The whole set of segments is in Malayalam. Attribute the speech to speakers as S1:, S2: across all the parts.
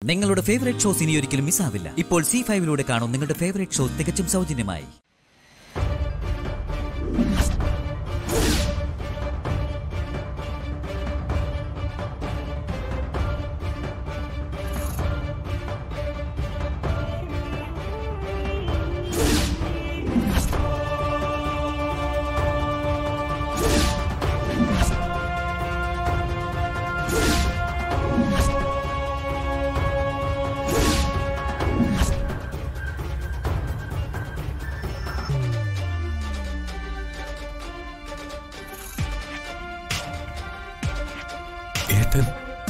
S1: നിങ്ങളുടെ ഫേവറേറ്റ് ഷോസ് ഇനി ഒരിക്കലും മിസ്സാവില്ല ഇപ്പോൾ സി ഫൈവിലൂടെ കാണും നിങ്ങളുടെ ഫേവറേറ്റ് ഷോ തികച്ചും സൗജന്യമായി
S2: ഏട്ടൻ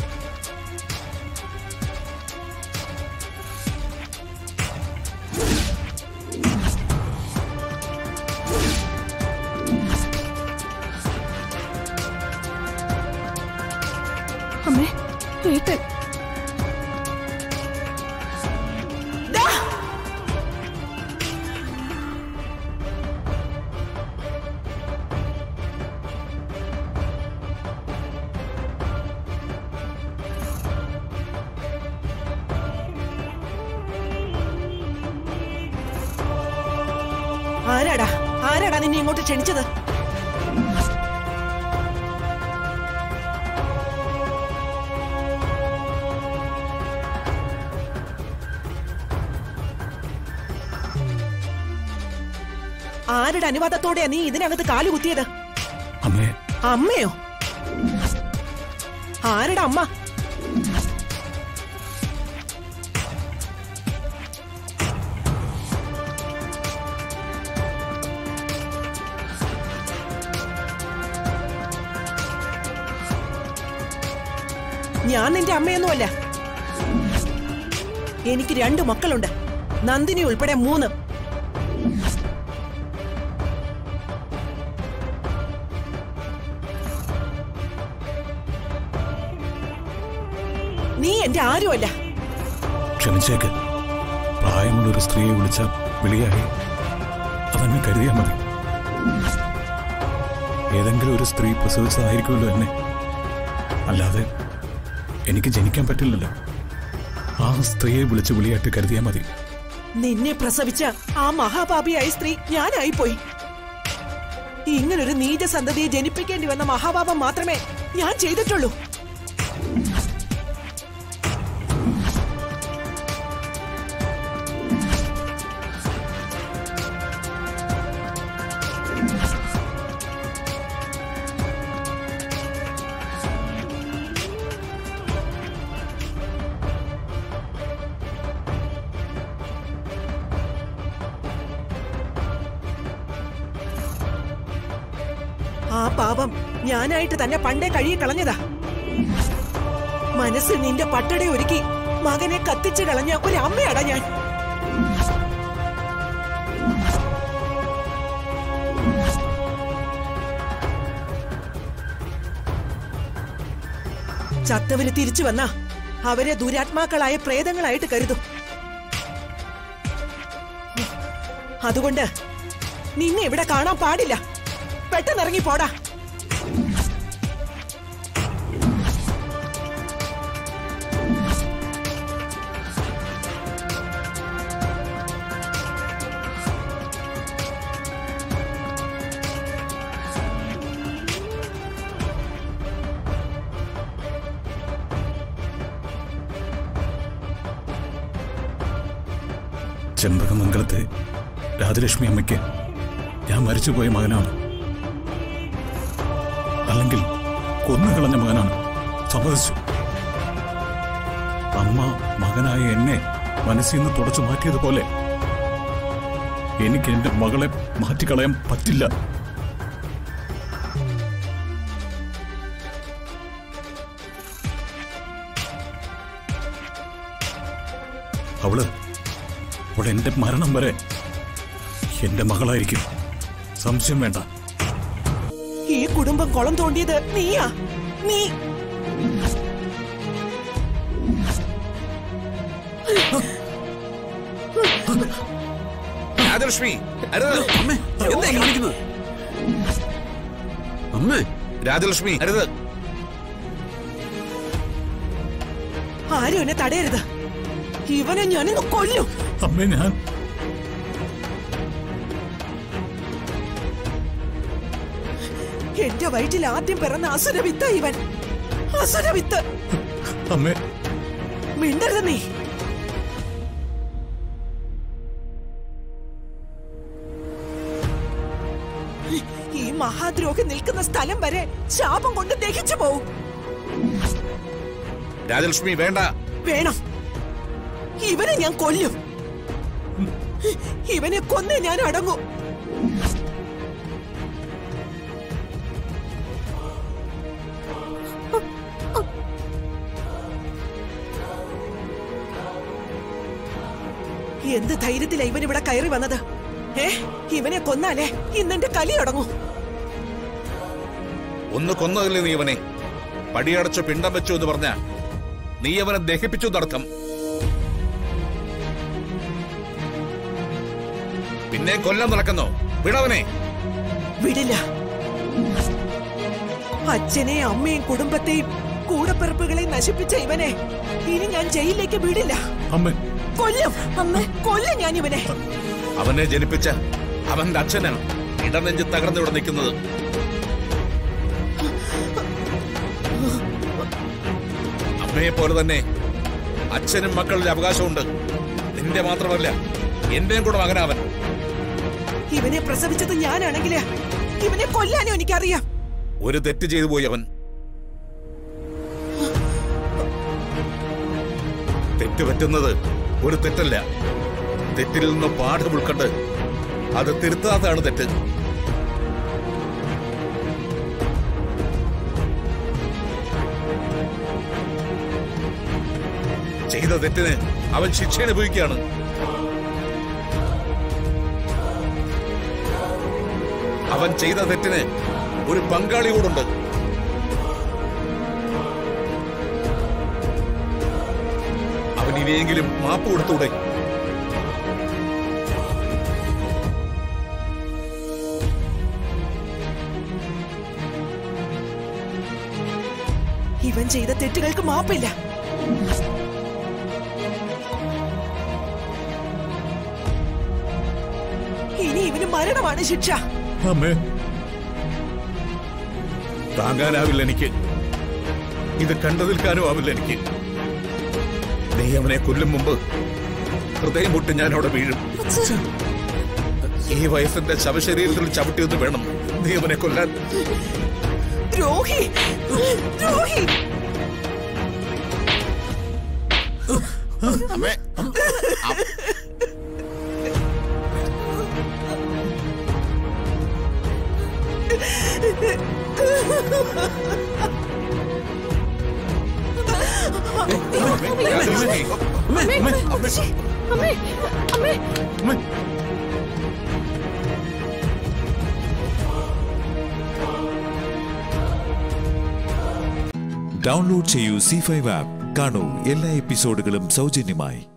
S3: അമ്മേ ഏട്ടൻ
S4: ആരാടാ ആരാടാ നിന്നെ ഇങ്ങോട്ട് ക്ഷണിച്ചത് ആരുടെ അനുവാദത്തോടെയാ നീ ഇതിനകത്ത് കാല് കുത്തിയത്
S2: അമ്മേ
S4: അമ്മയോ ആരുടെ അമ്മ ഞാൻ നിന്റെ അമ്മയൊന്നുമല്ല എനിക്ക് രണ്ട് മക്കളുണ്ട് നന്ദിനി ഉൾപ്പെടെ മൂന്ന് നീ എന്റെ ആരുമല്ല
S2: ക്ഷമിച്ചേക്ക് പ്രായമുള്ള ഒരു സ്ത്രീയെ വിളിച്ച വിളിയായി അതങ്ങ് കരുതിയാൽ മതി ഏതെങ്കിലും ഒരു സ്ത്രീ പ്രസവിച്ചതായിരിക്കുമല്ലോ എന്നെ അല്ലാതെ എനിക്ക് ജനിക്കാൻ പറ്റില്ലല്ലോ ആ സ്ത്രീയെ വിളിച്ച് വിളിയായിട്ട് കരുതിയാൽ മതി
S4: നിന്നെ പ്രസവിച്ച ആ മഹാപാപിയായ സ്ത്രീ ഞാനായിപ്പോയി ഇങ്ങനൊരു നീച സന്തതിയെ ജനിപ്പിക്കേണ്ടി വന്ന മഹാപാപം മാത്രമേ ഞാൻ ചെയ്തിട്ടുള്ളൂ ആ പാപം ഞാനായിട്ട് തന്നെ പണ്ടേ കഴുകി കളഞ്ഞതാ മനസ്സിൽ നിന്റെ പട്ടട ഒരുക്കി മകനെ കത്തിച്ചു കളഞ്ഞ ഒരു അമ്മയാടാ ഞാൻ ചത്തവര് തിരിച്ചു വന്ന അവരെ ദുരാത്മാക്കളായ പ്രേതങ്ങളായിട്ട് കരുതും അതുകൊണ്ട് നിന്നെ ഇവിടെ കാണാൻ പാടില്ല പെട്ടെന്ന് ഇറങ്ങി പോടാ
S2: ചെമ്പകമംഗലത്തെ രാജലക്ഷ്മി അമ്മയ്ക്ക് ഞാൻ മരിച്ചുപോയ മകനാണ് അല്ലെങ്കിൽ കൊന്നുകളഞ്ഞ മകനാണ് സമ്മതിച്ചു അമ്മ മകനായ എന്നെ മനസ്സിൽ നിന്ന് തുടച്ചു മാറ്റിയതുപോലെ എനിക്ക് എന്റെ മകളെ മാറ്റിക്കളയാൻ പറ്റില്ല അവള് അവൾ എന്റെ മരണം വരെ എന്റെ മകളായിരിക്കും സംശയം വേണ്ട
S4: ഈ കുടുംബം കുളം തോണ്ടിയത് നീയാ നീ
S5: രാജലക്ഷ്മി അരുത് അമ്മേ എന്താ ഈ കാണിക്കുന്നത് അമ്മേ രാജലക്ഷ്മി അരുത്
S4: ആരും എന്നെ തടയരുത് ഇവനെ ഞാനിന്ന് കൊല്ലും
S2: അമ്മേ ഞാൻ
S4: എന്റെ വയറ്റിൽ ആദ്യം പിറന്ന അസുരവിത്ത ഇവൻ അസുരവിത്ത്
S2: അമ്മേ
S4: മിണ്ടരുത് നീ ഈ മഹാദ്രോഹി നിൽക്കുന്ന സ്ഥലം വരെ ശാപം കൊണ്ട് ദഹിച്ചു പോവും
S5: രാജലക്ഷ്മി വേണ്ട
S4: വേണം ഇവനെ ഞാൻ കൊല്ലും ഇവനെ കൊന്നേ ഞാൻ അടങ്ങും എന്ത് ധൈര്യത്തിലാ ഇവൻ ഇവിടെ കയറി വന്നത് ഏ ഇവനെ കൊന്നാലേ ഇന്നെന്റെ കലി അടങ്ങും
S5: ഒന്ന് കൊന്നതല്ലേ നീ അവനെ പടിയടച്ചു പിണ്ടം വെച്ചു എന്ന് പറഞ്ഞ നീ അവനെ ദഹിപ്പിച്ചു നടത്തം പിന്നെ കൊല്ലം നടക്കുന്നോ വിടവനെ
S4: വിടില്ല അച്ഛനെയും അമ്മയും കുടുംബത്തെയും കൂടപ്പിറപ്പുകളെയും നശിപ്പിച്ച ഇവനെ ഇനി ഞാൻ ജയിലിലേക്ക് വിടില്ല
S2: അമ്മേ
S4: കൊല്ലും അമ്മ കൊല്ലും ഞാൻ ഇവനെ
S5: അവനെ ജനിപ്പിച്ച അവന്റെ അച്ഛനാണ് ഇടനെഞ്ച് തകർന്നിവിടെ നിൽക്കുന്നത് അമ്മയെ പോലെ തന്നെ അച്ഛനും മക്കളുടെ അവകാശമുണ്ട് നിന്റെ മാത്രമല്ല എന്റെയും കൂടെ മകനാവൻ
S4: ഇവനെ പ്രസവിച്ചത് ഞാനാണെങ്കിൽ ഇവനെ കൊല്ലാനും എനിക്കറിയാം
S5: ഒരു തെറ്റ് ചെയ്തു പോയി അവൻ തെറ്റ് പറ്റുന്നത് ഒരു തെറ്റല്ല തെറ്റിൽ നിന്ന് പാഠം ഉൾക്കൊണ്ട് അത് തിരുത്താത്തതാണ് തെറ്റ് ചെയ്ത തെറ്റിന് അവൻ ശിക്ഷ അനുഭവിക്കുകയാണ് അവൻ ചെയ്ത തെറ്റിന് ഒരു പങ്കാളി കൂടുണ്ട് അവൻ ഇനിയെങ്കിലും മാപ്പ് കൊടുത്തൂടെ
S4: ഇവൻ ചെയ്ത തെറ്റുകൾക്ക് മാപ്പില്ല ഇനി ഇവന് മരണമാണ് ശിക്ഷ
S2: അമ്മേ
S5: താങ്ങാനാവില്ല എനിക്ക് ഇത് കണ്ടു നിൽക്കാനും ആവില്ല എനിക്ക് നീ അവനെ കൊല്ലും മുമ്പ് ഹൃദയം പൊട്ടി ഞാൻ അവിടെ വീഴും ഈ വയസ്സിന്റെ ശവശരീരത്തിൽ ചവിട്ടിയെന്ന് വേണം നീ അവനെ കൊല്ലാൻ
S4: ദ്രോഹി ദ്രോഹി
S5: അമ്മേ
S3: അമ്മേ അമ്മേ അമ്മേ
S6: ഡൗൺലോഡ് ചെയ്യൂ സി ഫൈവ് ആപ്പ് കാണൂ എല്ലാ എപ്പിസോഡുകളും സൗജന്യമായി